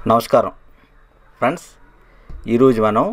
నమస్కారం ఫ్రెండ్స్ ఈరోజు మనం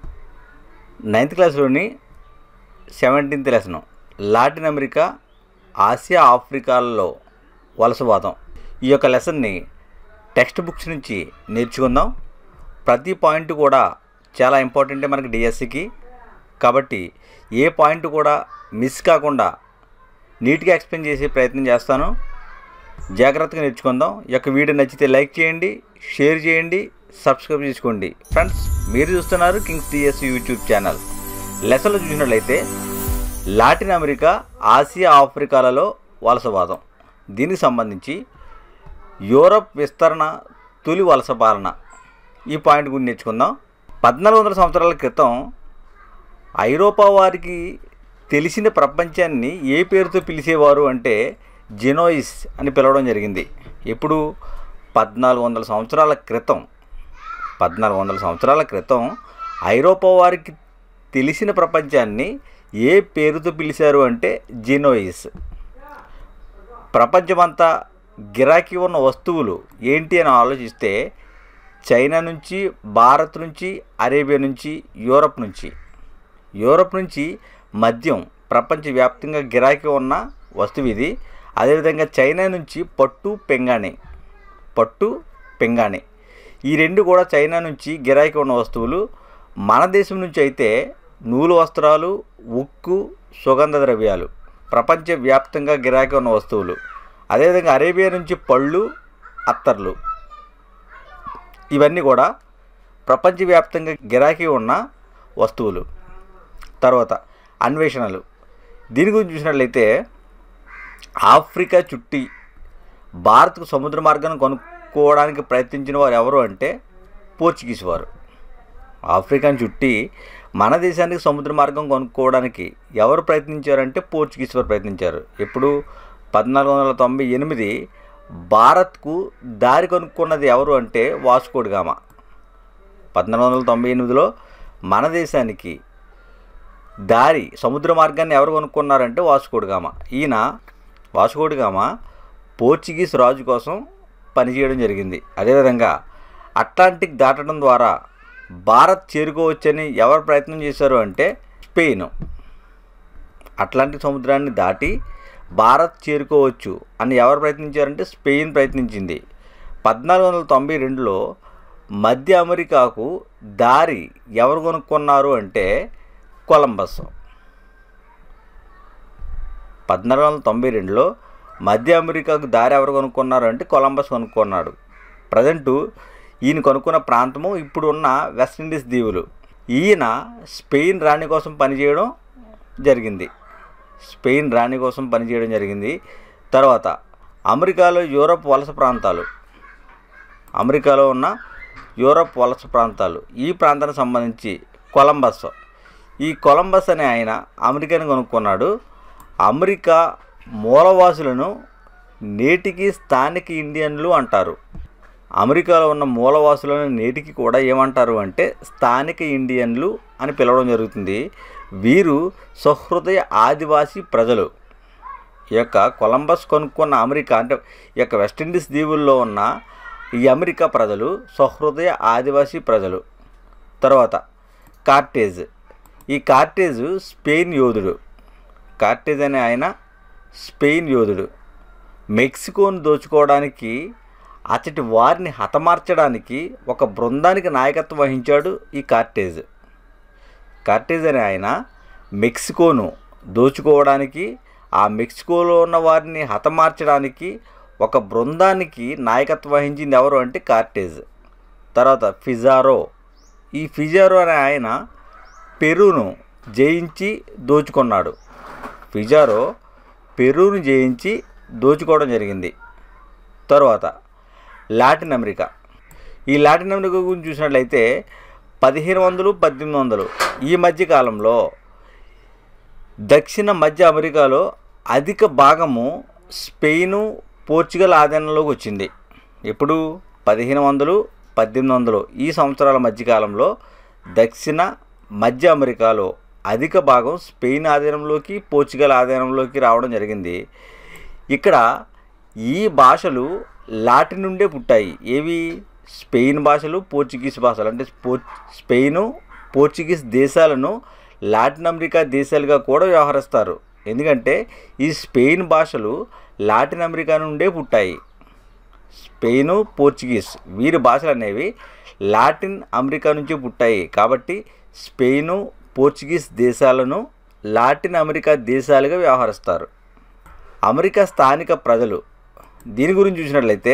నైన్త్ క్లాస్లోని seventeenth lesson Latin America Asia ఆఫ్రికాలలో వలసవాదం ఈ యొక్క లెసన్ని టెక్స్ట్ బుక్స్ నుంచి నేర్చుకుందాం ప్రతి పాయింట్ కూడా చాలా ఇంపార్టెంటే మనకి డిఎస్సికి కాబట్టి ఏ పాయింట్ కూడా మిస్ కాకుండా నీట్గా ఎక్స్ప్లెయిన్ చేసే ప్రయత్నం చేస్తాను జాగ్రత్తగా నేర్చుకుందాం ఈ యొక్క వీడియో నచ్చితే లైక్ చేయండి షేర్ చేయండి సబ్స్క్రైబ్ చేసుకోండి ఫ్రెండ్స్ మీరు చూస్తున్నారు కింగ్స్ డిఎస్ యూట్యూబ్ ఛానల్ లెసన్లు చూసినట్లయితే లాటిన్ అమెరికా ఆసియా ఆఫ్రికాలలో వలసవాదం దీనికి సంబంధించి యూరప్ విస్తరణ తొలి వలస పాలన ఈ పాయింట్ గురించి నేర్చుకుందాం పద్నాలుగు వందల సంవత్సరాల క్రితం ఐరోపా వారికి తెలిసిన ప్రపంచాన్ని ఏ పేరుతో పిలిచేవారు అంటే జెనోయిస్ అని పిలవడం జరిగింది ఎప్పుడు పద్నాలుగు వందల సంవత్సరాల క్రితం పద్నాలుగు వందల సంవత్సరాల క్రితం ఐరోపా వారికి తెలిసిన ప్రపంచాన్ని ఏ పేరుతో పిలిచారు అంటే జెనోయిస్ ప్రపంచమంతా గిరాకీ ఉన్న వస్తువులు ఏంటి అని ఆలోచిస్తే చైనా నుంచి భారత్ నుంచి అరేబియా నుంచి యూరప్ నుంచి యూరప్ నుంచి మద్యం ప్రపంచవ్యాప్తంగా గిరాకీ ఉన్న వస్తువు ఇది అదేవిధంగా చైనా నుంచి పట్టు పెంగాణి పట్టు పెంగాణి ఈ రెండు కూడా చైనా నుంచి గిరాకీ ఉన్న వస్తువులు మన దేశం నుంచి అయితే నూలు వస్త్రాలు ఉక్కు సుగంధ ద్రవ్యాలు ప్రపంచవ్యాప్తంగా గిరాకీ ఉన్న వస్తువులు అదేవిధంగా అరేబియా నుంచి పళ్ళు అత్తర్లు ఇవన్నీ కూడా ప్రపంచవ్యాప్తంగా గిరాకీ ఉన్న వస్తువులు తర్వాత అన్వేషణలు దీని గురించి చూసినట్లయితే ఆఫ్రికా చుట్టి భారత్కు సముద్ర మార్గాన్ని కొనుక్కోవడానికి ప్రయత్నించిన వారు ఎవరు అంటే పోర్చుగీస్ వారు ఆఫ్రికాను చుట్టి మన దేశానికి సముద్ర మార్గం కొనుక్కోవడానికి ఎవరు ప్రయత్నించారంటే పోర్చుగీస్ వారు ప్రయత్నించారు ఎప్పుడు పద్నాలుగు వందల తొంభై ఎనిమిది భారత్కు దారి కొనుక్కున్నది ఎవరు అంటే వాస్కోడిగామ పద్నాలుగు వందల తొంభై ఎనిమిదిలో మన దేశానికి దారి సముద్ర మార్గాన్ని ఎవరు కొనుక్కున్నారంటే వాస్కోడిగామ ఈయన వాస్కోడిగామ పోర్చుగీస్ రాజు కోసం పనిచేయడం జరిగింది అదేవిధంగా అట్లాంటిక్ దాటడం ద్వారా భారత్ చేరుకోవచ్చని ఎవరు ప్రయత్నం చేశారు అంటే స్పెయిన్ అట్లాంటిక్ సముద్రాన్ని దాటి భారత్ చేరుకోవచ్చు అని ఎవరు ప్రయత్నించారంటే స్పెయిన్ ప్రయత్నించింది పద్నాలుగు వందల తొంభై రెండులో మధ్య అమెరికాకు దారి ఎవరు కొనుక్కున్నారు అంటే కొలంబస్ పద్నాలుగు వందల తొంభై రెండులో మధ్య అమెరికాకు దారి ఎవరు కొనుక్కున్నారు అంటే కొలంబస్ కొనుక్కున్నాడు ప్రజెంటు ఈయన కొనుక్కున్న ప్రాంతము ఇప్పుడు ఉన్న వెస్టిండీస్ దీవులు ఈయన స్పెయిన్ రాణి కోసం పనిచేయడం జరిగింది స్పెయిన్ రాణి కోసం పనిచేయడం జరిగింది తర్వాత అమెరికాలో యూరప్ వలస ప్రాంతాలు అమెరికాలో ఉన్న యూరప్ వలస ప్రాంతాలు ఈ ప్రాంతానికి సంబంధించి కొలంబస్ ఈ కొలంబస్ అనే ఆయన అమెరికాని కొనుక్కున్నాడు అమెరికా మూలవాసులను నేటికి స్థానిక ఇండియన్లు అంటారు అమెరికాలో ఉన్న మూలవాసులను నేటికి కూడా ఏమంటారు అంటే స్థానిక ఇండియన్లు అని పిలవడం జరుగుతుంది వీరు సహృదయ ఆదివాసీ ప్రజలు ఈ యొక్క కొలంబస్ కొనుక్కున్న అమెరికా అంటే ఈ యొక్క వెస్టిండీస్ దీవుల్లో ఉన్న ఈ అమెరికా ప్రజలు సహృదయ ఆదివాసీ ప్రజలు తర్వాత కార్టేజ్ ఈ కార్టేజ్ స్పెయిన్ యోధుడు కార్టేజ్ అనే ఆయన స్పెయిన్ యోధుడు మెక్సికోను దోచుకోవడానికి అతటి వారిని హతమార్చడానికి ఒక బృందానికి నాయకత్వం వహించాడు ఈ కార్టేజ్ కార్టేజ్ అనే ఆయన మెక్సికోను దోచుకోవడానికి ఆ మెక్సికోలో ఉన్న వారిని హతమార్చడానికి ఒక బృందానికి నాయకత్వం వహించింది ఎవరు అంటే కార్టేజ్ తర్వాత ఫిజారో ఈ ఫిజారో అనే ఆయన పెరూను జయించి దోచుకున్నాడు ఫిజారో పెరూను జయించి దోచుకోవడం జరిగింది తర్వాత లాటిన్ అమెరికా ఈ లాటిన్ అమెరికా గురించి చూసినట్లయితే పదిహేను వందలు పద్దెనిమిది వందలు ఈ మధ్య కాలంలో దక్షిణ మధ్య అమెరికాలో అధిక భాగము స్పెయిను పోర్చుగల్ ఆధీనంలోకి వచ్చింది ఎప్పుడు పదిహేను వందలు పద్దెనిమిది వందలు ఈ సంవత్సరాల మధ్యకాలంలో దక్షిణ మధ్య అమెరికాలో అధిక భాగం స్పెయిన్ ఆధీనంలోకి పోర్చుగల్ ఆధీనంలోకి రావడం జరిగింది ఇక్కడ ఈ భాషలు లాటిన్ నుండే పుట్టాయి ఏవి స్పెయిన్ భాషలు పోర్చుగీస్ భాషలు అంటే పో స్పెయిన్ పోర్చుగీస్ దేశాలను లాటిన్ అమెరికా దేశాలుగా కూడా వ్యవహరిస్తారు ఎందుకంటే ఈ స్పెయిన్ భాషలు లాటిన్ అమెరికా నుండే పుట్టాయి స్పెయిన్ పోర్చుగీస్ వీరి భాషలు అనేవి లాటిన్ అమెరికా నుంచి పుట్టాయి కాబట్టి స్పెయిన్ పోర్చుగీస్ దేశాలను లాటిన్ అమెరికా దేశాలుగా వ్యవహరిస్తారు అమెరికా స్థానిక ప్రజలు దీని గురించి చూసినట్లయితే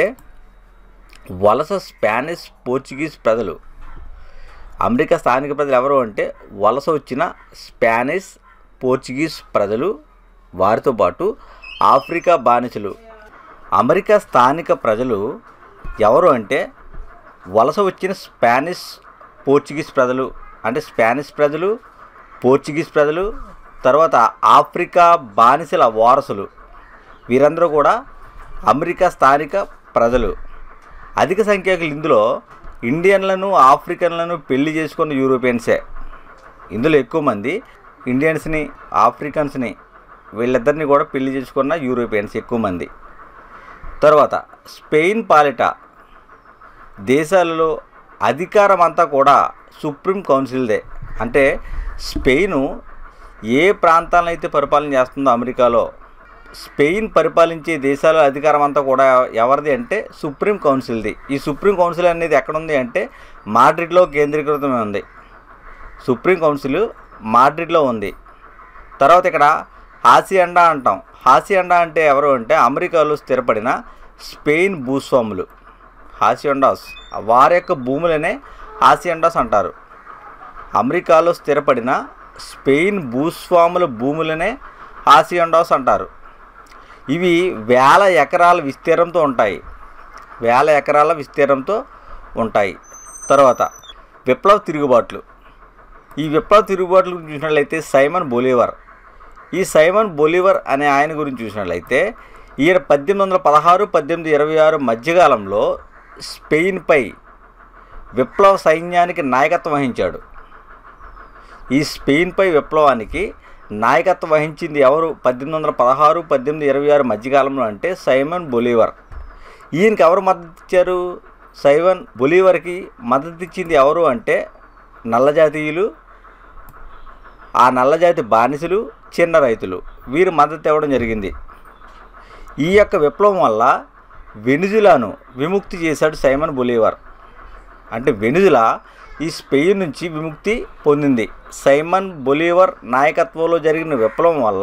వలస స్పానిష్ పోర్చుగీస్ ప్రజలు అమెరికా స్థానిక ప్రజలు ఎవరు అంటే వలస వచ్చిన స్పానిష్ పోర్చుగీస్ ప్రజలు వారితో పాటు ఆఫ్రికా బానిసలు అమెరికా స్థానిక ప్రజలు ఎవరు అంటే వలస వచ్చిన స్పానిష్ పోర్చుగీస్ ప్రజలు అంటే స్పానిష్ ప్రజలు పోర్చుగీస్ ప్రజలు తర్వాత ఆఫ్రికా బానిసల వారసులు వీరందరూ కూడా అమెరికా స్థానిక ప్రజలు అధిక సంఖ్యాకులు ఇందులో ఇండియన్లను ఆఫ్రికన్లను పెళ్లి చేసుకున్న యూరోపియన్సే ఇందులో ఎక్కువ మంది ఇండియన్స్ని ఆఫ్రికన్స్ని వీళ్ళిద్దరిని కూడా పెళ్లి చేసుకున్న యూరోపియన్స్ ఎక్కువ మంది తర్వాత స్పెయిన్ పాలిట దేశాలలో అధికారం అంతా కూడా సుప్రీం కౌన్సిల్దే అంటే స్పెయిన్ ఏ ప్రాంతాలను అయితే పరిపాలన చేస్తుందో అమెరికాలో స్పెయిన్ పరిపాలించే దేశాల అధికారం అంతా కూడా ఎవరిది అంటే సుప్రీం కౌన్సిల్ది ఈ సుప్రీం కౌన్సిల్ అనేది ఎక్కడుంది అంటే మాడ్రిడ్లో కేంద్రీకృతమై ఉంది సుప్రీం కౌన్సిల్ మాడ్రిడ్లో ఉంది తర్వాత ఇక్కడ హాసియండా అంటాం హాసియండా అంటే ఎవరు అంటే అమెరికాలో స్థిరపడిన స్పెయిన్ భూస్వాములు హాసియండాస్ వారి యొక్క భూములనే హాసియండాస్ అంటారు అమెరికాలో స్థిరపడిన స్పెయిన్ భూస్వాముల భూములనే హాసియండాస్ అంటారు ఇవి వేల ఎకరాల విస్తీర్ణంతో ఉంటాయి వేల ఎకరాల విస్తీర్ణంతో ఉంటాయి తర్వాత విప్లవ తిరుగుబాట్లు ఈ విప్లవ తిరుగుబాట్లు గురించి చూసినట్లయితే సైమన్ బొలీవర్ ఈ సైమన్ బొలీవర్ అనే ఆయన గురించి చూసినట్లయితే ఈయన పద్దెనిమిది వందల పదహారు పద్దెనిమిది ఇరవై ఆరు మధ్యకాలంలో స్పెయిన్పై విప్లవ సైన్యానికి నాయకత్వం వహించాడు ఈ స్పెయిన్పై విప్లవానికి నాయకత్వం వహించింది ఎవరు పద్దెనిమిది వందల పదహారు పద్దెనిమిది ఇరవై ఆరు మధ్యకాలంలో అంటే సైమన్ బొలీవర్ ఈయనకి ఎవరు మద్దతు ఇచ్చారు సైమన్ బొలీవర్కి మద్దతు ఇచ్చింది ఎవరు అంటే నల్లజాతీయులు ఆ నల్లజాతి బానిసలు చిన్న రైతులు వీరు మద్దతు ఇవ్వడం జరిగింది ఈ యొక్క విప్లవం వల్ల వెనుజులాను విముక్తి చేశాడు సైమన్ బొలీవర్ అంటే వెనుజులా ఈ స్పెయిన్ నుంచి విముక్తి పొందింది సైమన్ బొలీవర్ నాయకత్వంలో జరిగిన విప్లవం వల్ల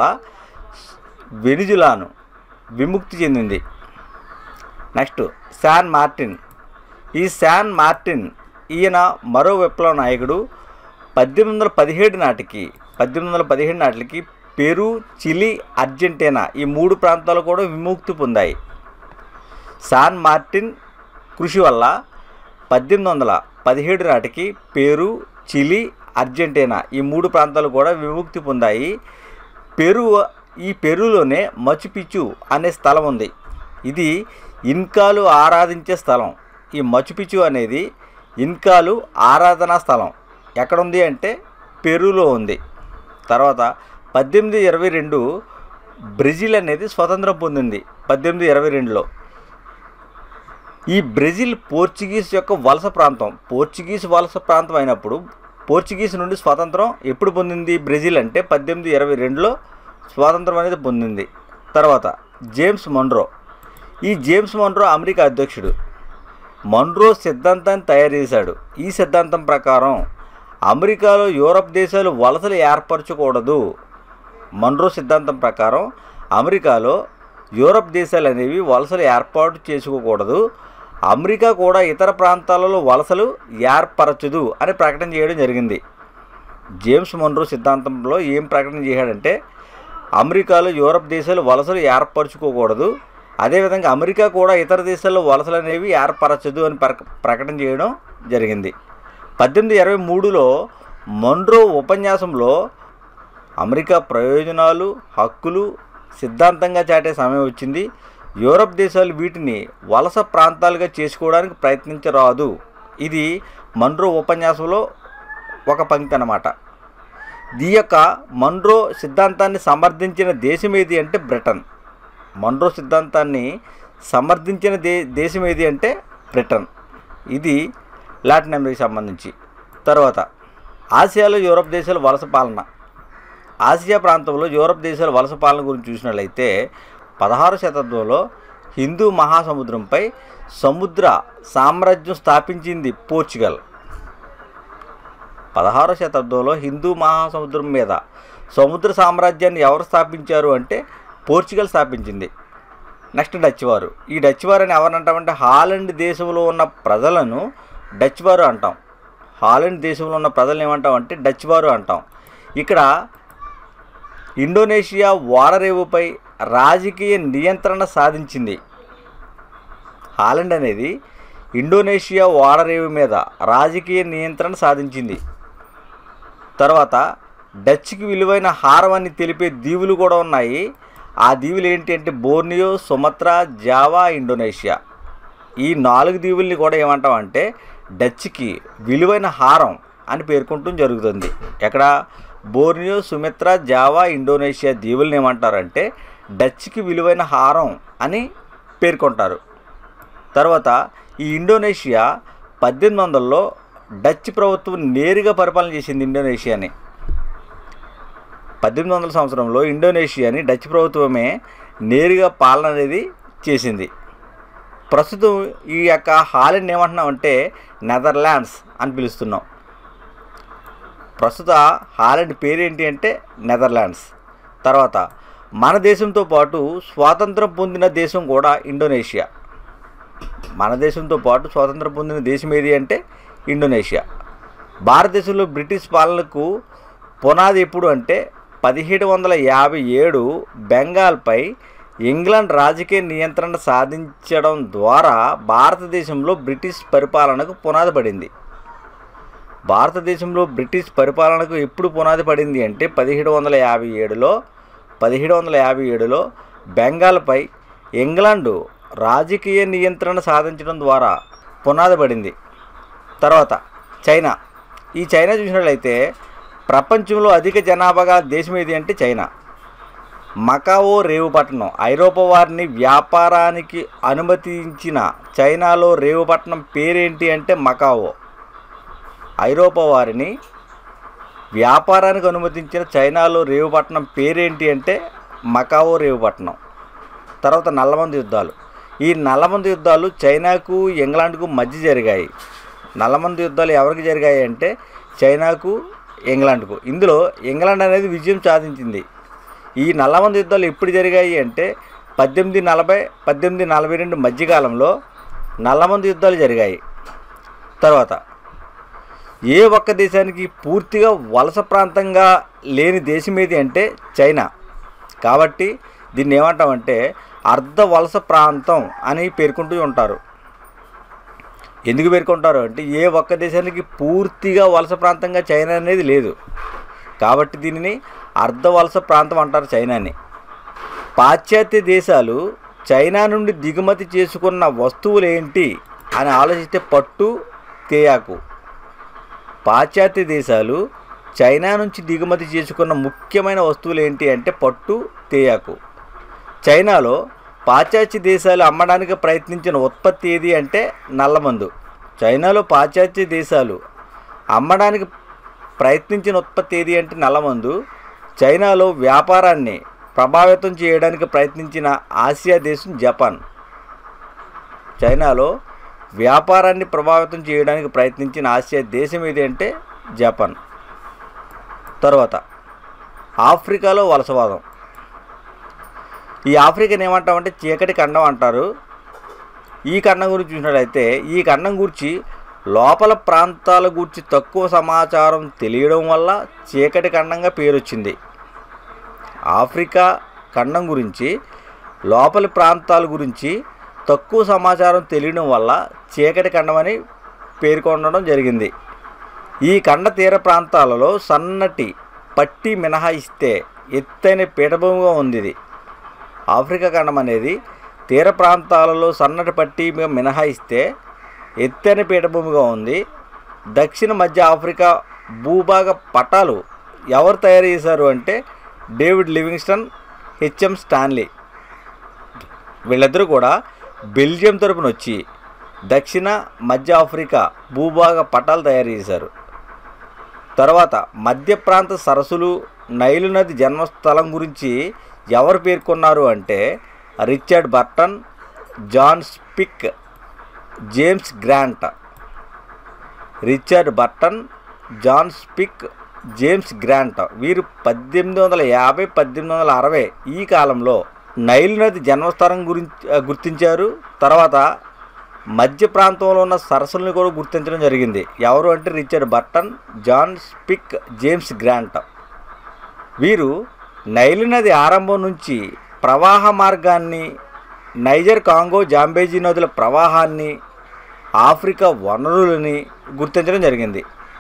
వెనుజులాను విముక్తి చెందింది నెక్స్ట్ శాన్ మార్టిన్ ఈ శాన్ మార్టిన్ ఈయన మరో విప్లవ నాయకుడు పద్దెనిమిది వందల పదిహేడు నాటికి పద్దెనిమిది వందల పదిహేడు నాటికి పెరు చిలీ అర్జెంటీనా ఈ మూడు ప్రాంతాలు కూడా విముక్తి పొందాయి శాన్ మార్టిన్ కృషి వల్ల పద్దెనిమిది వందల పదిహేడు నాటికి పెరు చిలీ అర్జెంటీనా ఈ మూడు ప్రాంతాలు కూడా విముక్తి పొందాయి పెరు ఈ పెరులోనే మచుపిచు అనే స్థలం ఉంది ఇది ఇన్కాలు ఆరాధించే స్థలం ఈ మచుపిచు అనేది ఇన్కాలు ఆరాధనా స్థలం ఎక్కడుంది అంటే పెరులో ఉంది తర్వాత పద్దెనిమిది ఇరవై రెండు బ్రెజిల్ అనేది స్వతంత్రం పొందింది పద్దెనిమిది ఇరవై రెండులో ఈ బ్రెజిల్ పోర్చుగీస్ యొక్క వలస ప్రాంతం పోర్చుగీస్ వలస ప్రాంతం అయినప్పుడు పోర్చుగీస్ నుండి స్వాతంత్రం ఎప్పుడు పొందింది బ్రెజిల్ అంటే పద్దెనిమిది ఇరవై రెండులో స్వాతంత్రం అనేది పొందింది తర్వాత జేమ్స్ మొన్రో ఈ జేమ్స్ మొన్రో అమెరికా అధ్యక్షుడు మొన్రో సిద్ధాంతాన్ని తయారు చేశాడు ఈ సిద్ధాంతం ప్రకారం అమెరికాలో యూరప్ దేశాలు వలసలు ఏర్పరచకూడదు మన్రో సిద్ధాంతం ప్రకారం అమెరికాలో యూరప్ దేశాలు అనేవి వలసలు ఏర్పాటు చేసుకోకూడదు అమెరికా కూడా ఇతర ప్రాంతాలలో వలసలు ఏర్పరచదు అని ప్రకటన చేయడం జరిగింది జేమ్స్ మొన్రో సిద్ధాంతంలో ఏం ప్రకటన చేశాడంటే అమెరికాలో యూరప్ దేశాలు వలసలు ఏర్పరచుకోకూడదు అదేవిధంగా అమెరికా కూడా ఇతర దేశాల్లో వలసలు అనేవి ఏర్పరచదు అని ప్రక- ప్రకటన చేయడం జరిగింది పద్దెనిమిది ఇరవై మూడులో మొన్రో ఉపన్యాసంలో అమెరికా ప్రయోజనాలు హక్కులు సిద్ధాంతంగా చాటే సమయం వచ్చింది యూరప్ దేశాలు వీటిని వలస ప్రాంతాలుగా చేసుకోవడానికి ప్రయత్నించరాదు ఇది మన్రో ఉపన్యాసంలో ఒక పంక్తి అన్నమాట ఈ యొక్క మన్రో సిద్ధాంతాన్ని సమర్థించిన దేశం ఏది అంటే బ్రిటన్ మన్రో సిద్ధాంతాన్ని సమర్థించిన దే దేశం ఏది అంటే బ్రిటన్ ఇది లాటిన్ అమెరికా సంబంధించి తర్వాత ఆసియాలో యూరప్ దేశాల వలస పాలన ఆసియా ప్రాంతంలో యూరప్ దేశాల వలస పాలన గురించి చూసినట్లయితే పదహారు శతాబ్దంలో హిందూ మహాసముద్రంపై సముద్ర సామ్రాజ్యం స్థాపించింది పోర్చుగల్ పదహారో శతాబ్దంలో హిందూ మహాసముద్రం మీద సముద్ర సామ్రాజ్యాన్ని ఎవరు స్థాపించారు అంటే పోర్చుగల్ స్థాపించింది నెక్స్ట్ డచ్ వారు ఈ డచ్ వారు అని ఎవరు అంటామంటే హాలండ్ దేశంలో ఉన్న ప్రజలను డచ్ వారు అంటాం హాలండ్ దేశంలో ఉన్న ప్రజలను ఏమంటాం అంటే డచ్ వారు అంటాం ఇక్కడ ఇండోనేషియా ఓడరేవుపై రాజకీయ నియంత్రణ సాధించింది హాలండ్ అనేది ఇండోనేషియా ఓడరేవు మీద రాజకీయ నియంత్రణ సాధించింది తర్వాత డచ్కి విలువైన హారం అని తెలిపే దీవులు కూడా ఉన్నాయి ఆ దీవులు ఏంటి అంటే బోర్నియో సుమత్రా జావా ఇండోనేషియా ఈ నాలుగు దీవుల్ని కూడా ఏమంటాం అంటే డచ్కి విలువైన హారం అని పేర్కొంటూ జరుగుతుంది ఎక్కడ బోర్నియో సుమిత్ర జావా ఇండోనేషియా దీవుల్ని ఏమంటారంటే డచ్కి విలువైన హారం అని పేర్కొంటారు తర్వాత ఈ ఇండోనేషియా పద్దెనిమిది వందలలో డచ్ ప్రభుత్వం నేరుగా పరిపాలన చేసింది ఇండోనేషియాని పద్దెనిమిది వందల సంవత్సరంలో ఇండోనేషియాని డచ్ ప్రభుత్వమే నేరుగా పాలన అనేది చేసింది ప్రస్తుతం ఈ యొక్క హాలెండ్ ఏమంటున్నామంటే నెదర్లాండ్స్ అని పిలుస్తున్నాం ప్రస్తుత హాలెండ్ పేరేంటి అంటే నెదర్లాండ్స్ తర్వాత మన దేశంతో పాటు స్వాతంత్రం పొందిన దేశం కూడా ఇండోనేషియా మన దేశంతో పాటు స్వాతంత్రం పొందిన దేశం ఏది అంటే ఇండోనేషియా భారతదేశంలో బ్రిటిష్ పాలనకు పునాది ఎప్పుడు అంటే పదిహేడు వందల యాభై ఏడు బెంగాల్పై ఇంగ్లాండ్ రాజకీయ నియంత్రణ సాధించడం ద్వారా భారతదేశంలో బ్రిటిష్ పరిపాలనకు పునాది పడింది భారతదేశంలో బ్రిటిష్ పరిపాలనకు ఎప్పుడు పునాది పడింది అంటే పదిహేడు వందల యాభై ఏడులో పదిహేడు వందల యాభై ఏడులో బెంగాల్పై ఇంగ్లాండు రాజకీయ నియంత్రణ సాధించడం ద్వారా పునాది పడింది తర్వాత చైనా ఈ చైనా చూసినట్లయితే ప్రపంచంలో అధిక జనాభాగా దేశం ఏది అంటే చైనా మకావో రేవు పట్టణం ఐరోపా వారిని వ్యాపారానికి అనుమతించిన చైనాలో రేవు పట్టణం పేరేంటి అంటే మకావో ఐరోపా వారిని వ్యాపారానికి అనుమతించిన చైనాలో రేవు పట్టణం పేరేంటి అంటే మకావో రేవు పట్టణం తర్వాత నల్లమంది యుద్ధాలు ఈ నల్లమంది యుద్ధాలు చైనాకు ఇంగ్లాండ్కు మధ్య జరిగాయి నల్లమంది యుద్ధాలు ఎవరికి జరిగాయి అంటే చైనాకు ఇంగ్లాండ్కు ఇందులో ఇంగ్లాండ్ అనేది విజయం సాధించింది ఈ నల్లమంది యుద్ధాలు ఎప్పుడు జరిగాయి అంటే పద్దెనిమిది నలభై పద్దెనిమిది నలభై రెండు మధ్యకాలంలో నల్లమంది యుద్ధాలు జరిగాయి తర్వాత ఏ ఒక్క దేశానికి పూర్తిగా వలస ప్రాంతంగా లేని దేశం ఏది అంటే చైనా కాబట్టి దీన్ని ఏమంటామంటే అర్ధ వలస ప్రాంతం అని పేర్కొంటూ ఉంటారు ఎందుకు పేర్కొంటారు అంటే ఏ ఒక్క దేశానికి పూర్తిగా వలస ప్రాంతంగా చైనా అనేది లేదు కాబట్టి దీనిని అర్ధ వలస ప్రాంతం అంటారు చైనాని పాశ్చాత్య దేశాలు చైనా నుండి దిగుమతి చేసుకున్న వస్తువులు ఏంటి అని ఆలోచిస్తే పట్టు తేయాకు పాశ్చాత్య దేశాలు చైనా నుంచి దిగుమతి చేసుకున్న ముఖ్యమైన వస్తువులు ఏంటి అంటే పట్టు తేయాకు చైనాలో పాశ్చాత్య దేశాలు అమ్మడానికి ప్రయత్నించిన ఉత్పత్తి ఏది అంటే నల్లమందు చైనాలో పాశ్చాత్య దేశాలు అమ్మడానికి ప్రయత్నించిన ఉత్పత్తి ఏది అంటే నల్లమందు చైనాలో వ్యాపారాన్ని ప్రభావితం చేయడానికి ప్రయత్నించిన ఆసియా దేశం జపాన్ చైనాలో వ్యాపారాన్ని ప్రభావితం చేయడానికి ప్రయత్నించిన ఆసియా దేశం ఏది అంటే జపాన్ తర్వాత ఆఫ్రికాలో వలసవాదం ఈ ఆఫ్రికాని ఏమంటామంటే చీకటి ఖండం అంటారు ఈ ఖండం గురించి చూసినట్లయితే ఈ ఖండం గురించి లోపల ప్రాంతాల గురించి తక్కువ సమాచారం తెలియడం వల్ల చీకటి ఖండంగా పేరు వచ్చింది ఆఫ్రికా ఖండం గురించి లోపలి ప్రాంతాల గురించి తక్కువ సమాచారం తెలియడం వల్ల చీకటి ఖండం అని పేర్కొనడం జరిగింది ఈ ఖండ తీర ప్రాంతాలలో సన్నటి పట్టి మినహాయిస్తే ఎత్తైన పీఠభూమిగా ఉంది ఇది ఆఫ్రికా ఖండం అనేది తీర ప్రాంతాలలో సన్నటి పట్టి మీద మినహాయిస్తే ఎత్తైన పీఠభూమిగా ఉంది దక్షిణ మధ్య ఆఫ్రికా భూభాగ పటాలు ఎవరు తయారు చేశారు అంటే డేవిడ్ లివింగ్స్టన్ హెచ్ఎం స్టాన్లీ వీళ్ళిద్దరూ కూడా బెల్జియం తరపున వచ్చి దక్షిణ మధ్య ఆఫ్రికా భూభాగ పటాలు తయారు చేశారు తర్వాత మధ్య ప్రాంత సరస్సులు నైలు నది జన్మస్థలం గురించి ఎవరు పేర్కొన్నారు అంటే Richard Burton John Speke James Grant Richard Burton John Speke James Grant వీరు పద్దెనిమిది వందల యాభై పద్దెనిమిది వందల అరవై ఈ కాలంలో నైలు నది జన్మస్థలం గురించి గుర్తించారు తర్వాత మధ్య ప్రాంతంలో ఉన్న సరస్సులను కూడా గుర్తించడం జరిగింది ఎవరు అంటే Richard Burton John Speke James Grant వీరు నైలు నది ఆరంభం నుంచి ప్రవాహ మార్గాన్ని నైజర్ కాంగో జాంబేజీ నదుల ప్రవాహాన్ని ఆఫ్రికా వనరులని గుర్తించడం జరిగింది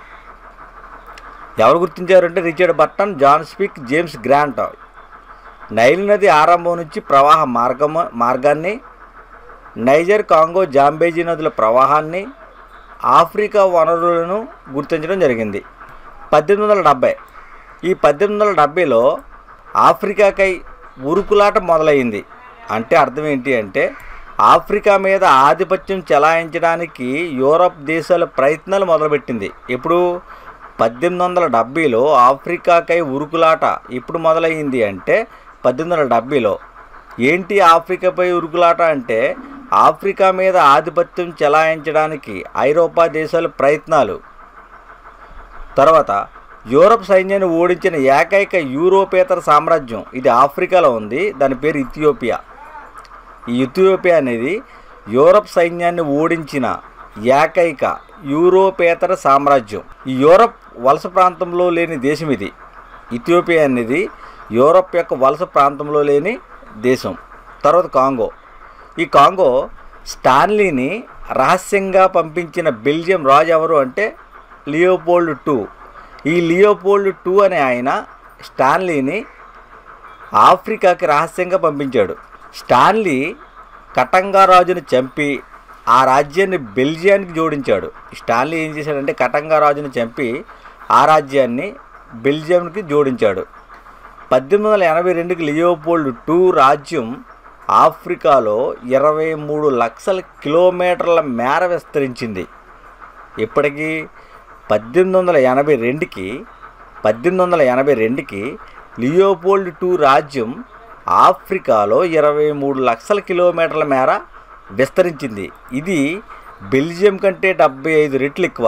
ఎవరు గుర్తించారంటే Richard Burton John Speke James Grant Nile నది ఆరంభం నుంచి ప్రవాహ మార్గం మార్గాన్ని నైజర్ కాంగో జాంబేజీ నదుల ప్రవాహాన్ని ఆఫ్రికా వనరులను గుర్తించడం జరిగింది పద్దెనిమిది వందల డెబ్బై ఈ పద్దెనిమిది వందల డెబ్బైలో ఆఫ్రికాకై ఉరుకులాట మొదలైంది అంటే అర్థం ఏంటి అంటే ఆఫ్రికా మీద ఆధిపత్యం చెలాయించడానికి యూరప్ దేశాల ప్రయత్నాలు మొదలుపెట్టింది ఇప్పుడు పద్దెనిమిది వందల డెబ్బైలో ఆఫ్రికాకై ఉరుకులాట ఇప్పుడు మొదలైంది అంటే పద్దెనిమిది వందల డెబ్బైలో ఏంటి ఆఫ్రికాపై ఉరుకులాట అంటే ఆఫ్రికా మీద ఆధిపత్యం చెలాయించడానికి ఐరోపా దేశాల ప్రయత్నాలు తర్వాత యూరప్ సైన్యాన్ని ఓడించిన ఏకైక యూరోపేతర సామ్రాజ్యం ఇది ఆఫ్రికాలో ఉంది దాని పేరు ఇథియోపియా ఈ ఇథియోపియా అనేది యూరప్ సైన్యాన్ని ఓడించిన ఏకైక యూరోపేతర సామ్రాజ్యం ఈ యూరప్ వలస ప్రాంతంలో లేని దేశం ఇది ఇథియోపియా అనేది యూరప్ యొక్క వలస ప్రాంతంలో లేని దేశం తర్వాత కాంగో ఈ కాంగో స్టాన్లీని రహస్యంగా పంపించిన బెల్జియం రాజు ఎవరు అంటే లియోపోల్డ్ టూ ఈ లియోపోల్డ్ టూ అనే ఆయన స్టాన్లీని ఆఫ్రికాకి రహస్యంగా పంపించాడు స్టాన్లీ కటంగా రాజును చంపి ఆ రాజ్యాన్ని బెల్జియానికి జోడించాడు స్టాన్లీ ఏం చేశాడంటే కటంగా రాజును చంపి ఆ రాజ్యాన్ని బెల్జియంకి జోడించాడు పద్దెనిమిది వందల ఎనభై రెండుకి లియోపోల్డ్ టూ రాజ్యం ఆఫ్రికాలో ఇరవై మూడు లక్షల కిలోమీటర్ల మేర విస్తరించింది ఇప్పటికీ పద్దెనిమిది వందల ఎనభై రెండుకి పద్దెనిమిది వందల ఎనభై రెండుకి లియోపోల్డ్ టూ రాజ్యం ఆఫ్రికాలో ఇరవై మూడు లక్షల కిలోమీటర్ల మేర విస్తరించింది ఇది బెల్జియం కంటే డెబ్బై ఐదు రెట్లు ఎక్కువ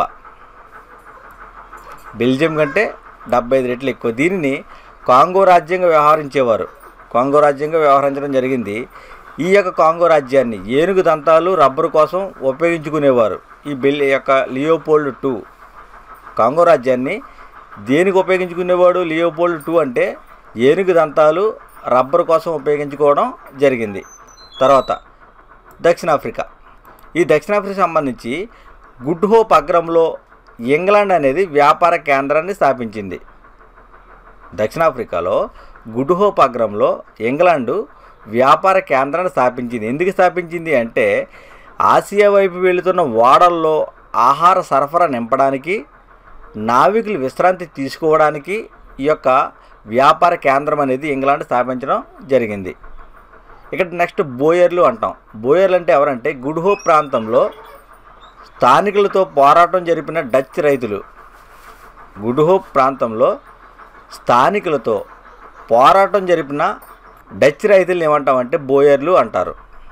బెల్జియం కంటే డెబ్బై ఐదు రెట్లు ఎక్కువ దీనిని కాంగో రాజ్యంగా వ్యవహరించేవారు కాంగో రాజ్యంగా వ్యవహరించడం జరిగింది ఈ యొక్క కాంగో రాజ్యాన్ని ఏనుగు దంతాలు రబ్బరు కోసం ఉపయోగించుకునేవారు ఈ బెల్ యొక్క లియోపోల్డ్ టూ కాంగో రాజ్యాన్ని దేనికి ఉపయోగించుకునేవాడు లియోపోల్డ్ టూ అంటే ఏనుగు దంతాలు రబ్బరు కోసం ఉపయోగించుకోవడం జరిగింది తర్వాత దక్షిణాఫ్రికా ఈ దక్షిణాఫ్రికా సంబంధించి గుడ్ హోప్ అగ్రంలో ఇంగ్లాండ్ అనేది వ్యాపార కేంద్రాన్ని స్థాపించింది దక్షిణాఫ్రికాలో గుడ్ హోప్ అగ్రంలో ఇంగ్లాండు వ్యాపార కేంద్రాన్ని స్థాపించింది ఎందుకు స్థాపించింది అంటే ఆసియా వైపు వెళుతున్న ఓడల్లో ఆహార సరఫరా నింపడానికి నావికులు విశ్రాంతి తీసుకోవడానికి ఈ యొక్క వ్యాపార కేంద్రం అనేది ఇంగ్లాండ్ స్థాపించడం జరిగింది ఇక్కడ నెక్స్ట్ బోయర్లు అంటాం బోయర్లు అంటే ఎవరంటే గుడ్ హోప్ ప్రాంతంలో స్థానికులతో పోరాటం జరిపిన డచ్ రైతులు గుడ్ హోప్ ప్రాంతంలో స్థానికులతో పోరాటం జరిపిన డచ్ రైతులను ఏమంటామంటే బోయర్లు అంటారు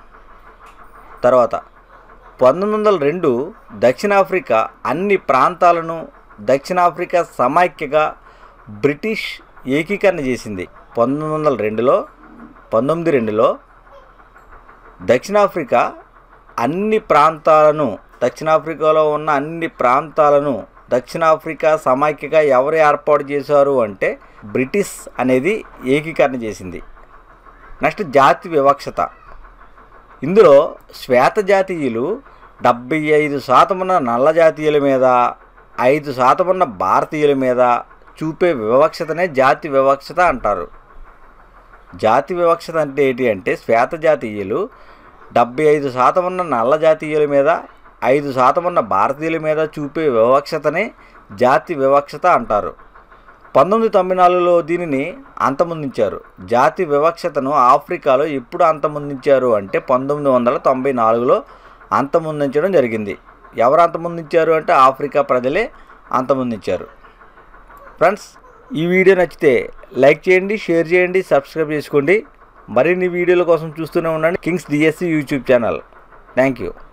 తర్వాత పంతొమ్మిది వందల రెండు దక్షిణాఫ్రికా అన్ని ప్రాంతాలను దక్షిణాఫ్రికా సమైక్యగా బ్రిటిష్ ఏకీకరణ చేసింది పంతొమ్మిది వందల రెండులో పంతొమ్మిది రెండులో దక్షిణాఫ్రికా అన్ని ప్రాంతాలను దక్షిణాఫ్రికాలో ఉన్న అన్ని ప్రాంతాలను దక్షిణాఫ్రికా సమైక్యగా ఎవరు ఏర్పాటు చేశారు అంటే బ్రిటిష్ అనేది ఏకీకరణ చేసింది నెక్స్ట్ జాతి వివక్షత ఇందులో శ్వేత జాతీయులు డెబ్బై ఐదు శాతం ఉన్న నల్ల జాతీయుల మీద ఐదు శాతం ఉన్న భారతీయుల మీద చూపే వివక్షతనే జాతి వివక్షత అంటారు జాతి వివక్షత అంటే ఏంటి అంటే శ్వేత జాతీయులు డెబ్బై ఐదు శాతం ఉన్న నల్ల జాతీయుల మీద ఐదు శాతం ఉన్న భారతీయుల మీద చూపే వివక్షతనే జాతి వివక్షత అంటారు పంతొమ్మిది తొంభై నాలుగులో దీనిని అంతమొందించారు జాతి వివక్షతను ఆఫ్రికాలో ఎప్పుడు అంతమొందించారు అంటే పంతొమ్మిది వందల తొంభై నాలుగులో అంతమొందించడం జరిగింది ఎవరు అంతమొందించారు అంటే ఆఫ్రికా ప్రజలే అంతమొందించారు ఫ్రెండ్స్ ఈ వీడియో నచ్చితే లైక్ చేయండి షేర్ చేయండి సబ్స్క్రైబ్ చేసుకోండి మరిన్ని వీడియోల కోసం చూస్తూనే ఉండండి Kings DSC YouTube channel thank you